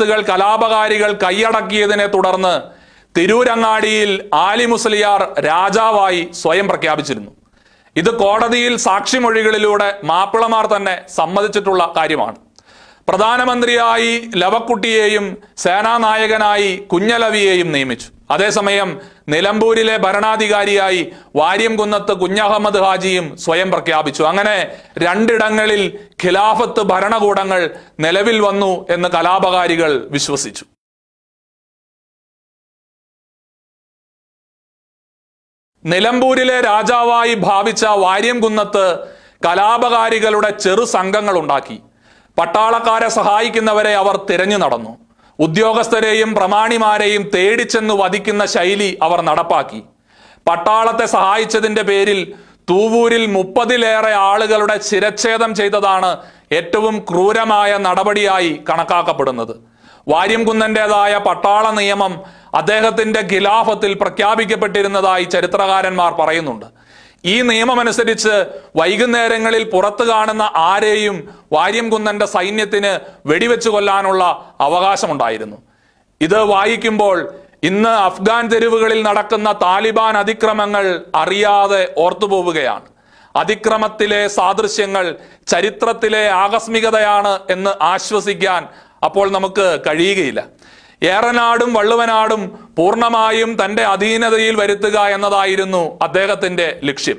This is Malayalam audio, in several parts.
കൾ കലാപകാരികൾ കൈയടക്കിയതിനെ തുടർന്ന് തിരൂരങ്ങാടിയിൽ ആലി മുസ്ലിയാർ രാജാവായി സ്വയം പ്രഖ്യാപിച്ചിരുന്നു ഇത് കോടതിയിൽ സാക്ഷിമൊഴികളിലൂടെ മാപ്പിളമാർ തന്നെ സമ്മതിച്ചിട്ടുള്ള കാര്യമാണ് പ്രധാനമന്ത്രിയായി ലവക്കുട്ടിയെയും സേനാനായകനായി കുഞ്ഞലവിയെയും നിയമിച്ചു അതേസമയം നിലമ്പൂരിലെ ഭരണാധികാരിയായി വാര്യംകുന്നത്ത് കുഞ്ഞഹമ്മദ് ഹാജിയും സ്വയം പ്രഖ്യാപിച്ചു അങ്ങനെ രണ്ടിടങ്ങളിൽ ഖിലാഫത്ത് ഭരണകൂടങ്ങൾ നിലവിൽ വന്നു എന്ന് കലാപകാരികൾ വിശ്വസിച്ചു നിലമ്പൂരിലെ രാജാവായി ഭാവിച്ച വാര്യംകുന്നത്ത് കലാപകാരികളുടെ ചെറു സംഘങ്ങൾ ഉണ്ടാക്കി പട്ടാളക്കാരെ സഹായിക്കുന്നവരെ അവർ തിരഞ്ഞു നടന്നു ഉദ്യോഗസ്ഥരെയും പ്രമാണിമാരെയും തേടിച്ചെന്ന് വധിക്കുന്ന ശൈലി അവർ നടപ്പാക്കി പട്ടാളത്തെ സഹായിച്ചതിന്റെ പേരിൽ തൂവൂരിൽ മുപ്പതിലേറെ ആളുകളുടെ ശിരച്ഛേദം ചെയ്തതാണ് ഏറ്റവും ക്രൂരമായ നടപടിയായി കണക്കാക്കപ്പെടുന്നത് വാര്യംകുന്നന്റേതായ പട്ടാള നിയമം അദ്ദേഹത്തിന്റെ ഖിലാഫത്തിൽ പ്രഖ്യാപിക്കപ്പെട്ടിരുന്നതായി ചരിത്രകാരന്മാർ പറയുന്നുണ്ട് ഈ നിയമമനുസരിച്ച് വൈകുന്നേരങ്ങളിൽ പുറത്തു കാണുന്ന ആരെയും വാര്യംകുന്നന്റെ സൈന്യത്തിന് വെടിവെച്ചു കൊല്ലാനുള്ള അവകാശമുണ്ടായിരുന്നു ഇത് വായിക്കുമ്പോൾ ഇന്ന് അഫ്ഗാൻ തെരുവുകളിൽ നടക്കുന്ന താലിബാൻ അതിക്രമങ്ങൾ അറിയാതെ ഓർത്തുപോവുകയാണ് അതിക്രമത്തിലെ സാദൃശ്യങ്ങൾ ചരിത്രത്തിലെ ആകസ്മികതയാണ് എന്ന് ആശ്വസിക്കാൻ അപ്പോൾ നമുക്ക് കഴിയുകയില്ല ഏറനാടും വള്ളുവനാടും പൂർണ്ണമായും തന്റെ അധീനതയിൽ വരുത്തുക എന്നതായിരുന്നു അദ്ദേഹത്തിന്റെ ലക്ഷ്യം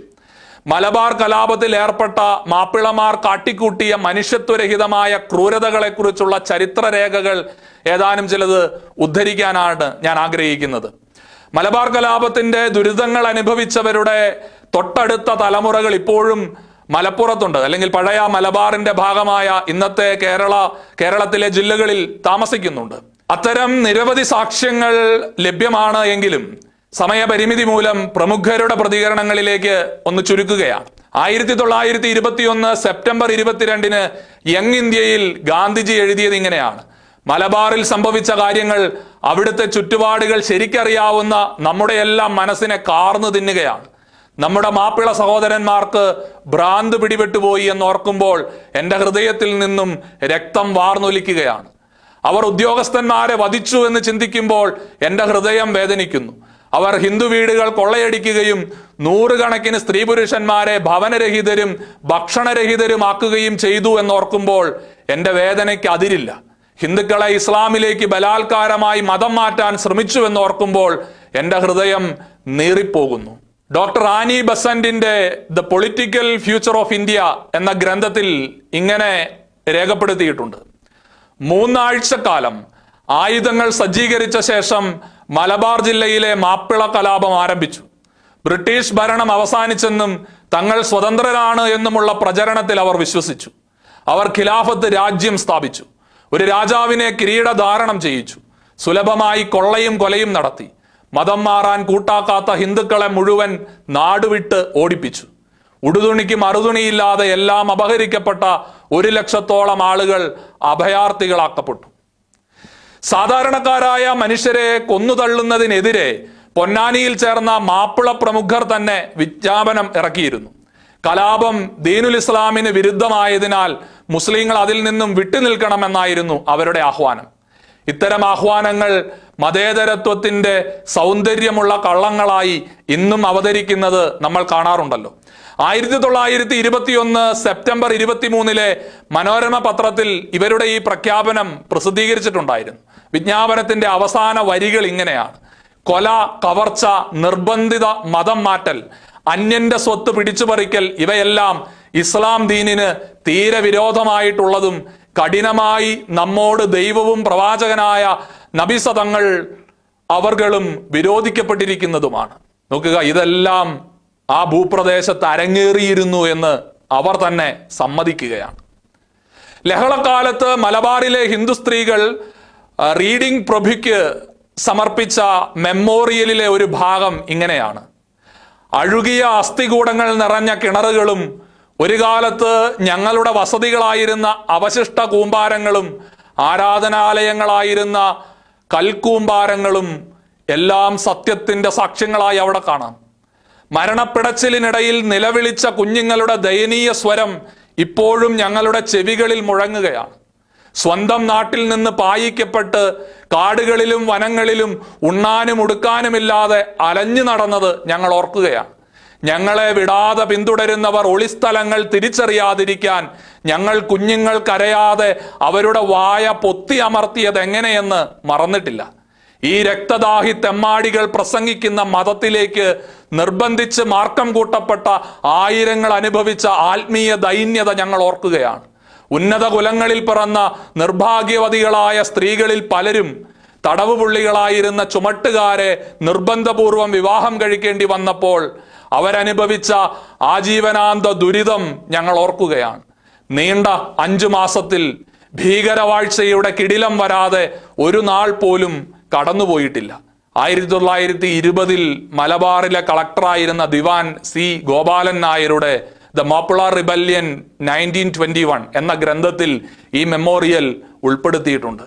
മലബാർ കലാപത്തിൽ ഏർപ്പെട്ട മാപ്പിളമാർ കാട്ടിക്കൂട്ടിയ മനുഷ്യത്വരഹിതമായ ക്രൂരതകളെക്കുറിച്ചുള്ള ചരിത്രരേഖകൾ ഏതാനും ചിലത് ഉദ്ധരിക്കാനാണ് ഞാൻ ആഗ്രഹിക്കുന്നത് മലബാർ കലാപത്തിന്റെ ദുരിതങ്ങൾ അനുഭവിച്ചവരുടെ തൊട്ടടുത്ത തലമുറകൾ ഇപ്പോഴും മലപ്പുറത്തുണ്ട് അല്ലെങ്കിൽ പഴയ മലബാറിന്റെ ഭാഗമായ ഇന്നത്തെ കേരള കേരളത്തിലെ ജില്ലകളിൽ താമസിക്കുന്നുണ്ട് അത്തരം നിരവധി സാക്ഷ്യങ്ങൾ ലഭ്യമാണ് എങ്കിലും സമയപരിമിതി മൂലം പ്രമുഖരുടെ പ്രതികരണങ്ങളിലേക്ക് ഒന്ന് ചുരുക്കുകയാണ് ആയിരത്തി തൊള്ളായിരത്തി ഇരുപത്തിയൊന്ന് സെപ്റ്റംബർ ഇരുപത്തിരണ്ടിന് യങ് ഇന്ത്യയിൽ ഗാന്ധിജി എഴുതിയത് ഇങ്ങനെയാണ് മലബാറിൽ സംഭവിച്ച കാര്യങ്ങൾ അവിടുത്തെ ചുറ്റുപാടുകൾ ശരിക്കറിയാവുന്ന നമ്മുടെ എല്ലാം മനസ്സിനെ കാർന്നു തിന്നുകയാണ് നമ്മുടെ മാപ്പിള സഹോദരന്മാർക്ക് ഭ്രാന്ത് പിടിപെട്ടുപോയി എന്നോർക്കുമ്പോൾ എൻ്റെ ഹൃദയത്തിൽ നിന്നും രക്തം വാർന്നൊലിക്കുകയാണ് അവർ ഉദ്യോഗസ്ഥന്മാരെ വധിച്ചു എന്ന് ചിന്തിക്കുമ്പോൾ എൻ്റെ ഹൃദയം വേദനിക്കുന്നു അവർ ഹിന്ദു വീടുകൾ കൊള്ളയടിക്കുകയും നൂറുകണക്കിന് സ്ത്രീ പുരുഷന്മാരെ ഭവനരഹിതരും ഭക്ഷണരഹിതരുമാക്കുകയും ചെയ്തു എന്നോർക്കുമ്പോൾ എൻ്റെ വേദനയ്ക്ക് അതിരില്ല ഹിന്ദുക്കളെ ഇസ്ലാമിലേക്ക് ബലാത്കാരമായി മതം മാറ്റാൻ ശ്രമിച്ചു എന്നോർക്കുമ്പോൾ എൻ്റെ ഹൃദയം നീറിപ്പോകുന്നു ഡോക്ടർ ആനി ബസന്റിന്റെ the political future of India എന്ന ഗ്രന്ഥത്തിൽ ഇങ്ങനെ രേഖപ്പെടുത്തിയിട്ടുണ്ട് മൂന്നാഴ്ചക്കാലം ആയുധങ്ങൾ സജ്ജീകരിച്ച ശേഷം മലബാർ ജില്ലയിലെ മാപ്പിള കലാപം ആരംഭിച്ചു ബ്രിട്ടീഷ് ഭരണം അവസാനിച്ചെന്നും തങ്ങൾ സ്വതന്ത്രരാണ് എന്നുമുള്ള പ്രചരണത്തിൽ അവർ വിശ്വസിച്ചു അവർ ഖിലാഫത്ത് രാജ്യം സ്ഥാപിച്ചു ഒരു രാജാവിനെ കിരീടധാരണം ചെയ്യിച്ചു സുലഭമായി കൊള്ളയും കൊലയും നടത്തി മതം മാറാൻ കൂട്ടാക്കാത്ത ഹിന്ദുക്കളെ മുഴുവൻ നാടുവിട്ട് ഓടിപ്പിച്ചു ഉടുതുണിക്ക് മറുതുണിയില്ലാതെ എല്ലാം അപഹരിക്കപ്പെട്ട ഒരു ലക്ഷത്തോളം ആളുകൾ അഭയാർത്ഥികളാക്കപ്പെട്ടു സാധാരണക്കാരായ മനുഷ്യരെ കൊന്നുതള്ളുന്നതിനെതിരെ പൊന്നാനിയിൽ ചേർന്ന മാപ്പിള പ്രമുഖർ തന്നെ വിജ്ഞാപനം ഇറക്കിയിരുന്നു കലാപം ദീനുൽ ഇസ്ലാമിന് വിരുദ്ധമായതിനാൽ മുസ്ലിങ്ങൾ അതിൽ നിന്നും വിട്ടുനിൽക്കണമെന്നായിരുന്നു അവരുടെ ആഹ്വാനം ഇത്തരം ആഹ്വാനങ്ങൾ മതേതരത്വത്തിന്റെ സൗന്ദര്യമുള്ള കള്ളങ്ങളായി ഇന്നും അവതരിക്കുന്നത് നമ്മൾ കാണാറുണ്ടല്ലോ ആയിരത്തി തൊള്ളായിരത്തി ഇരുപത്തിയൊന്ന് സെപ്റ്റംബർ ഇരുപത്തിമൂന്നിലെ മനോരമ പത്രത്തിൽ ഇവരുടെ ഈ പ്രഖ്യാപനം പ്രസിദ്ധീകരിച്ചിട്ടുണ്ടായിരുന്നു വിജ്ഞാപനത്തിന്റെ അവസാന വരികൾ ഇങ്ങനെയാണ് കൊല കവർച്ച നിർബന്ധിത മതം മാറ്റൽ അന്യന്റെ സ്വത്ത് പിടിച്ചുപറിക്കൽ ഇവയെല്ലാം ഇസ്ലാം ദീനിന് തീരെ വിരോധമായിട്ടുള്ളതും കഠിനമായി നമ്മോട് ദൈവവും പ്രവാചകനായ നബിസതങ്ങൾ അവർകളും വിരോധിക്കപ്പെട്ടിരിക്കുന്നതുമാണ് നോക്കുക ഇതെല്ലാം ആ ഭൂപ്രദേശത്ത് അരങ്ങേറിയിരുന്നു എന്ന് അവർ തന്നെ സമ്മതിക്കുകയാണ് ലഹളക്കാലത്ത് മലബാറിലെ ഹിന്ദു സ്ത്രീകൾ ആ, റീഡിംഗ് പ്രഭുയ്ക്ക് സമർപ്പിച്ച മെമ്മോറിയലിലെ ഒരു ഭാഗം ഇങ്ങനെയാണ് അഴുകിയ അസ്ഥികൂടങ്ങൾ നിറഞ്ഞ കിണറുകളും ഒരു കാലത്ത് ഞങ്ങളുടെ വസതികളായിരുന്ന അവശിഷ്ട കൂമ്പാരങ്ങളും ആരാധനാലയങ്ങളായിരുന്ന കൽക്കൂമ്പാരങ്ങളും എല്ലാം സത്യത്തിന്റെ സാക്ഷ്യങ്ങളായി അവിടെ കാണാം മരണപ്പിടച്ചിലിനിടയിൽ നിലവിളിച്ച കുഞ്ഞുങ്ങളുടെ ദയനീയ സ്വരം ഇപ്പോഴും ഞങ്ങളുടെ ചെവികളിൽ മുഴങ്ങുകയാണ് സ്വന്തം നാട്ടിൽ നിന്ന് പായിക്കപ്പെട്ട് കാടുകളിലും വനങ്ങളിലും ഉണ്ണാനും ഉടുക്കാനുമില്ലാതെ അലഞ്ഞു നടന്നത് ഞങ്ങൾ ഓർക്കുകയാണ് ഞങ്ങളെ വിടാതെ പിന്തുടരുന്നവർ ഒളിസ്ഥലങ്ങൾ തിരിച്ചറിയാതിരിക്കാൻ ഞങ്ങൾ കുഞ്ഞുങ്ങൾ കരയാതെ അവരുടെ വായ പൊത്തി അമർത്തിയത് എങ്ങനെയെന്ന് മറന്നിട്ടില്ല ഈ രക്തദാഹി തെമ്മാടികൾ പ്രസംഗിക്കുന്ന മതത്തിലേക്ക് നിർബന്ധിച്ച് മാർക്കം കൂട്ടപ്പെട്ട ആയിരങ്ങൾ അനുഭവിച്ച ആത്മീയ ദൈന്യത ഞങ്ങൾ ഓർക്കുകയാണ് ഉന്നത കുലങ്ങളിൽ പിറന്ന നിർഭാഗ്യവതികളായ സ്ത്രീകളിൽ പലരും തടവ് പുള്ളികളായിരുന്ന ചുമട്ടുകാരെ നിർബന്ധപൂർവം വിവാഹം കഴിക്കേണ്ടി വന്നപ്പോൾ അവരനുഭവിച്ച ആജീവനാന്ത ദുരിതം ഞങ്ങൾ ഓർക്കുകയാണ് നീണ്ട അഞ്ചു മാസത്തിൽ ഭീകരവാഴ്ചയുടെ കിടിലം വരാതെ ഒരു നാൾ പോലും കടന്നുപോയിട്ടില്ല ആയിരത്തി തൊള്ളായിരത്തി ഇരുപതിൽ മലബാറിലെ കളക്ടറായിരുന്ന ദിവാൻ സി ഗോപാലൻ നായരുടെ the Moplah rebellion nineteen twenty one എന്ന ഗ്രന്ഥത്തിൽ ഈ മെമ്മോറിയൽ ഉൾപ്പെടുത്തിയിട്ടുണ്ട്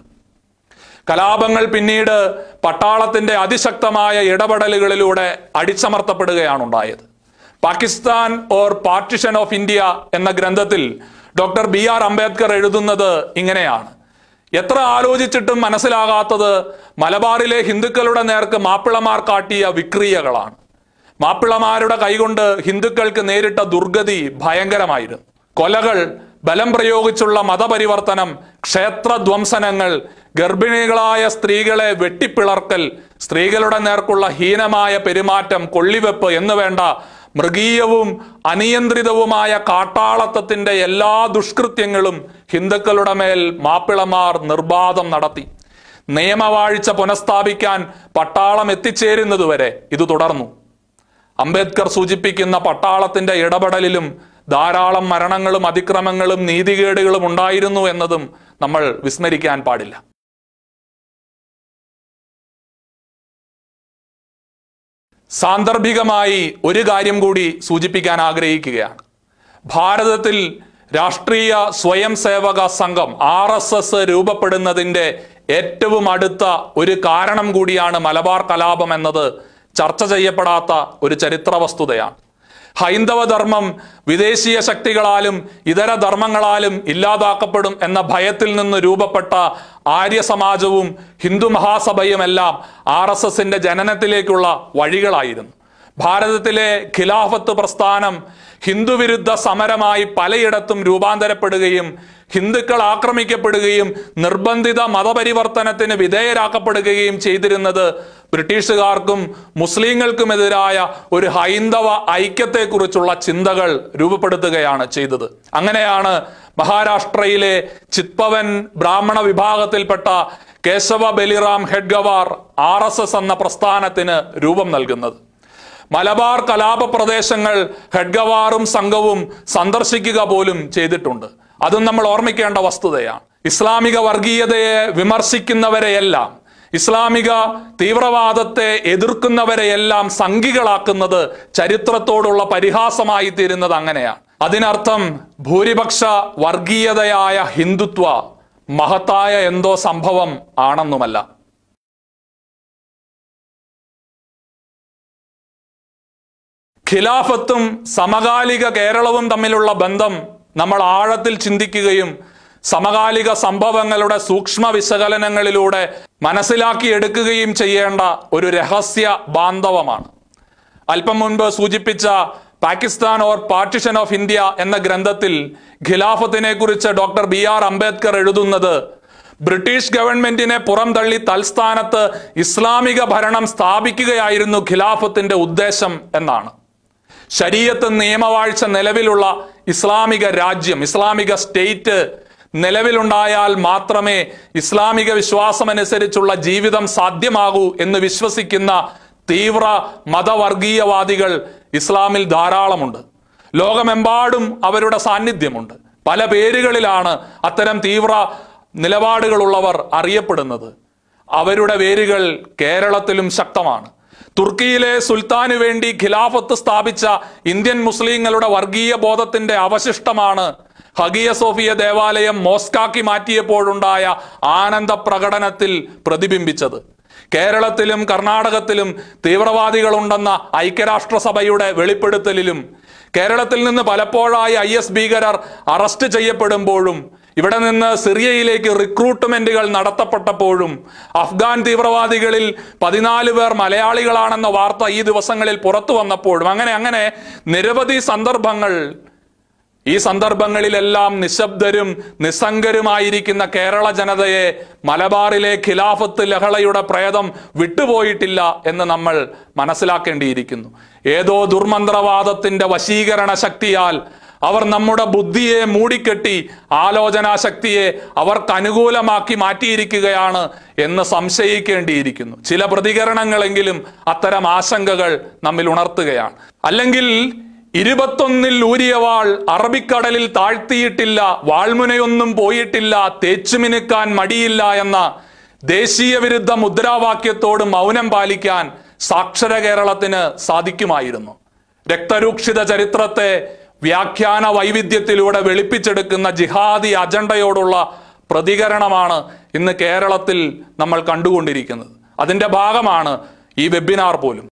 കലാപങ്ങൾ പിന്നീട് പട്ടാളത്തിന്റെ അതിശക്തമായ ഇടപെടലുകളിലൂടെ അടിച്ചമർത്തപ്പെടുകയാണ് ഉണ്ടായത് Pakistan or partition of India എന്ന ഗ്രന്ഥത്തിൽ ഡോക്ടർ ബി ആർ അംബേദ്കർ എഴുതുന്നത് ഇങ്ങനെയാണ് എത്ര ആലോചിച്ചിട്ടും മനസ്സിലാകാത്തത് മലബാറിലെ ഹിന്ദുക്കളുടെ നേർക്ക് മാപ്പിളമാർ കാട്ടിയ വിക്രിയകളാണ് മാപ്പിളമാരുടെ കൈകൊണ്ട് ഹിന്ദുക്കൾക്ക് നേരിട്ട ദുർഗതി ഭയങ്കരമായിരുന്നു കൊലകൾ ബലം പ്രയോഗിച്ചുള്ള മതപരിവർത്തനം ക്ഷേത്രധ്വംസനങ്ങൾ ഗർഭിണികളായ സ്ത്രീകളെ വെട്ടിപ്പിളർക്കൽ സ്ത്രീകളുടെ നേർക്കുള്ള ഹീനമായ പെരുമാറ്റം കൊള്ളിവെപ്പ് എന്ന് വേണ്ട മൃഗീയവും അനിയന്ത്രിതവുമായ കാട്ടാളത്തത്തിന്റെ എല്ലാ ദുഷ്കൃത്യങ്ങളും ഹിന്ദുക്കളുടെ മേൽ മാപ്പിളമാർ നിർബാധം നടത്തി നിയമവാഴ്ച പുനഃസ്ഥാപിക്കാൻ പട്ടാളം എത്തിച്ചേരുന്നതുവരെ ഇത് തുടർന്നു അംബേദ്കർ സൂചിപ്പിക്കുന്ന പട്ടാളത്തിന്റെ ഇടപെടലിലും ധാരാളം മരണങ്ങളും അതിക്രമങ്ങളും നീതികേടുകളും ഉണ്ടായിരുന്നു എന്നതും നമ്മൾ വിസ്മരിക്കാൻ പാടില്ല സാന്ദർഭികമായി ഒരു കാര്യം കൂടി സൂചിപ്പിക്കാൻ ആഗ്രഹിക്കുകയാണ് ഭാരതത്തിൽ രാഷ്ട്രീയ സ്വയം സേവക സംഘം ആർ എസ് എസ് രൂപപ്പെടുന്നതിന്റെ ഏറ്റവും അടുത്ത ഒരു കാരണം കൂടിയാണ് മലബാർ കലാപം എന്നത് ചർച്ച ചെയ്യപ്പെടാത്ത ഒരു ചരിത്ര വസ്തുതയാണ് ഹൈന്ദവ ധർമ്മം വിദേശീയ ശക്തികളാലും ഇതര ധർമ്മങ്ങളാലും ഇല്ലാതാക്കപ്പെടും എന്ന ഭയത്തിൽ നിന്ന് രൂപപ്പെട്ട ആര്യ സമാജവും ഹിന്ദു മഹാസഭയുമെല്ലാം ആർ എസ് എസിന്റെ ജനനത്തിലേക്കുള്ള വഴികളായിരുന്നു ഭാരതത്തിലെ ഖിലാഫത്ത് പ്രസ്ഥാനം ഹിന്ദുവിരുദ്ധ സമരമായി പലയിടത്തും രൂപാന്തരപ്പെടുകയും ഹിന്ദുക്കൾ ആക്രമിക്കപ്പെടുകയും നിർബന്ധിത മതപരിവർത്തനത്തിന് വിധേയരാക്കപ്പെടുകയും ചെയ്തിരുന്നത് ബ്രിട്ടീഷുകാർക്കും മുസ്ലിങ്ങൾക്കുമെതിരായ ഒരു ഹൈന്ദവ ഐക്യത്തെക്കുറിച്ചുള്ള ചിന്തകൾ രൂപപ്പെടുത്തുകയാണ് ചെയ്തത് അങ്ങനെയാണ് മഹാരാഷ്ട്രയിലെ ചിത്പവൻ ബ്രാഹ്മണ വിഭാഗത്തിൽപ്പെട്ട Keshav Baliram Hedgewar R S S എന്ന പ്രസ്ഥാനത്തിന് രൂപം നൽകുന്നത് മലബാർ കലാപ പ്രദേശങ്ങൾ ഹെഡ്ഗവാറും സംഘവും സന്ദർശിക്കുക പോലും ചെയ്തിട്ടുണ്ട് അതും നമ്മൾ ഓർമ്മിക്കേണ്ട വസ്തുതയാണ് ഇസ്ലാമിക വർഗീയതയെ വിമർശിക്കുന്നവരെയെല്ലാം ഇസ്ലാമിക തീവ്രവാദത്തെ എതിർക്കുന്നവരെയെല്ലാം സംഘികളാക്കുന്നത് ചരിത്രത്തോടുള്ള പരിഹാസമായി തീരുന്നത് അങ്ങനെയാണ് അതിനർത്ഥം ഭൂരിപക്ഷ വർഗീയതയായ ഹിന്ദുത്വ മഹത്തായ എന്തോ സംഭവം ആണെന്നുമല്ല ഖിലാഫത്തും സമകാലിക കേരളവും തമ്മിലുള്ള ബന്ധം നമ്മൾ ആഴത്തിൽ ചിന്തിക്കുകയും സമകാലിക സംഭവങ്ങളുടെ സൂക്ഷ്മ വിശകലനങ്ങളിലൂടെ മനസ്സിലാക്കിയെടുക്കുകയും ചെയ്യേണ്ട ഒരു രഹസ്യ ബാന്ധവമാണ് അല്പം മുൻപ് സൂചിപ്പിച്ച Pakistan or partition of India എന്ന ഗ്രന്ഥത്തിൽ ഖിലാഫത്തിനെ കുറിച്ച് ഡോക്ടർ ബി ആർ അംബേദ്കർ എഴുതുന്നത് ബ്രിട്ടീഷ് ഗവൺമെന്റിനെ പുറംതള്ളി തൽസ്ഥാനത്ത് ഇസ്ലാമിക ഭരണം സ്ഥാപിക്കുകയായിരുന്നു ഖിലാഫത്തിന്റെ ഉദ്ദേശം എന്നാണ് ശരീരത്ത് നിയമവാഴ്ച നിലവിലുള്ള ഇസ്ലാമിക രാജ്യം ഇസ്ലാമിക സ്റ്റേറ്റ് നിലവിലുണ്ടായാൽ മാത്രമേ ഇസ്ലാമിക വിശ്വാസമനുസരിച്ചുള്ള ജീവിതം സാധ്യമാകൂ എന്ന് വിശ്വസിക്കുന്ന തീവ്ര മതവർഗീയവാദികൾ ഇസ്ലാമിൽ ധാരാളമുണ്ട് ലോകമെമ്പാടും അവരുടെ സാന്നിധ്യമുണ്ട് പല പേരുകളിലാണ് അത്തരം തീവ്ര നിലപാടുകളുള്ളവർ അറിയപ്പെടുന്നത് അവരുടെ വേരുകൾ കേരളത്തിലും ശക്തമാണ് തുർക്കിയിലെ സുൽത്താനു വേണ്ടി ഖിലാഫത്ത് സ്ഥാപിച്ച ഇന്ത്യൻ മുസ്ലിങ്ങളുടെ വർഗീയ ബോധത്തിന്റെ അവശിഷ്ടമാണ് ഹഗിയ സോഫിയ ദേവാലയം മോസ്കാക്കി മാറ്റിയപ്പോഴുണ്ടായ ആനന്ദ പ്രകടനത്തിൽ പ്രതിബിംബിച്ചത് കേരളത്തിലും കർണാടകത്തിലും തീവ്രവാദികളുണ്ടെന്ന ഐക്യരാഷ്ട്രസഭയുടെ വെളിപ്പെടുത്തലിലും കേരളത്തിൽ നിന്ന് പലപ്പോഴായി ഐ എസ് ഭീകരർ അറസ്റ്റ് ചെയ്യപ്പെടുമ്പോഴും ഇവിടെ നിന്ന് സിറിയയിലേക്ക് റിക്രൂട്ട്മെന്റുകൾ നടത്തപ്പെട്ടപ്പോഴും അഫ്ഗാൻ തീവ്രവാദികളിൽ പതിനാല് പേർ മലയാളികളാണെന്ന വാർത്ത ഈ ദിവസങ്ങളിൽ പുറത്തു വന്നപ്പോഴും അങ്ങനെ അങ്ങനെ നിരവധി സന്ദർഭങ്ങൾ ഈ സന്ദർഭങ്ങളിലെല്ലാം നിശബ്ദരും നിസ്സംഗരുമായിരിക്കുന്ന കേരള ജനതയെ മലബാറിലെ ഖിലാഫത്ത് ലഹളയുടെ പ്രേതം വിട്ടുപോയിട്ടില്ല എന്ന് നമ്മൾ മനസ്സിലാക്കേണ്ടിയിരിക്കുന്നു ഏതോ ദുർമന്ത്രവാദത്തിന്റെ വശീകരണ ശക്തിയാൽ അവർ നമ്മുടെ ബുദ്ധിയെ മൂടിക്കെട്ടി ആലോചനാ ശക്തിയെ അവർക്ക് അനുകൂലമാക്കി മാറ്റിയിരിക്കുകയാണ് എന്ന് സംശയിക്കേണ്ടിയിരിക്കുന്നു ചില പ്രതികരണങ്ങളെങ്കിലും അത്തരം ആശങ്കകൾ നമ്മിൽ ഉണർത്തുകയാണ് അല്ലെങ്കിൽ ഇരുപത്തൊന്നിൽ ഊരിയ വാൾ അറബിക്കടലിൽ താഴ്ത്തിയിട്ടില്ല വാൾമുനയൊന്നും പോയിട്ടില്ല തേച്ചുമിനുക്കാൻ മടിയില്ല എന്ന ദേശീയ വിരുദ്ധ മുദ്രാവാക്യത്തോട് മൗനം പാലിക്കാൻ സാക്ഷര കേരളത്തിന് സാധിക്കുമായിരുന്നു രക്തരൂക്ഷിത ചരിത്രത്തെ വ്യാഖ്യാന വൈവിധ്യത്തിലൂടെ വെളുപ്പിച്ചെടുക്കുന്ന ജിഹാദി അജണ്ടയോടുള്ള പ്രതികരണമാണ് ഇന്ന് കേരളത്തിൽ നമ്മൾ കണ്ടുകൊണ്ടിരിക്കുന്നത് അതിന്റെ ഭാഗമാണ് ഈ വെബിനാർ പോലും